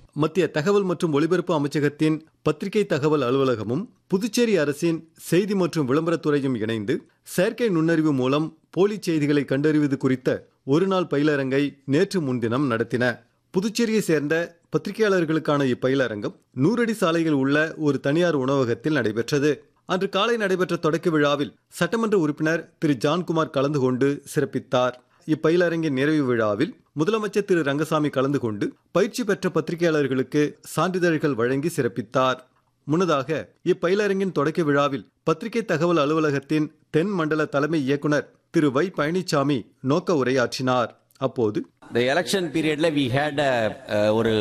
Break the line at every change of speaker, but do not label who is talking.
மத்திய தகவல் மற்றும் ஒலிபரப்பு அமைச்சகத்தின் பத்திரிகை தகவல் அலுவலகமும் புதுச்சேரி அரசின் செய்தி மற்றும் விளம்பரத்துறையும் இணைந்து செயற்கை நுண்ணறிவு மூலம் போலி செய்திகளை கண்டறிவது குறித்த ஒருநாள் பயிலரங்கை நேற்று முன்தினம் நடத்தின புதுச்சேரியை சேர்ந்த பத்திரிகையாளர்களுக்கான இப்பயிலரங்கம் நூறடி சாலையில் உள்ள ஒரு தனியார் உணவகத்தில் நடைபெற்றது அன்று காலை நடைபெற்ற தொடக்க விழாவில் சட்டமன்ற உறுப்பினர் திரு ஜான்குமார் கலந்து கொண்டு சிறப்பித்தார் இப்பயிலரங்கின் நிறைவு விழாவில் முதலமைச்சர் திரு ரங்கசாமி கலந்து கொண்டு பயிற்சி பெற்ற பத்திரிகையாளர்களுக்கு சான்றிதழ்கள் வழங்கி சிறப்பித்தார் முன்னதாக இப்பயிலரங்கின் தொடக்க விழாவில் பத்திரிகை தகவல் அலுவலகத்தின் தென் மண்டல தலைமை இயக்குனர் திரு வை பழனிசாமி நோக்க உரையாற்றினார் அப்போது
இந்த எலெக்ஷன் பீரியட்ல வி ஹேட் ஒரு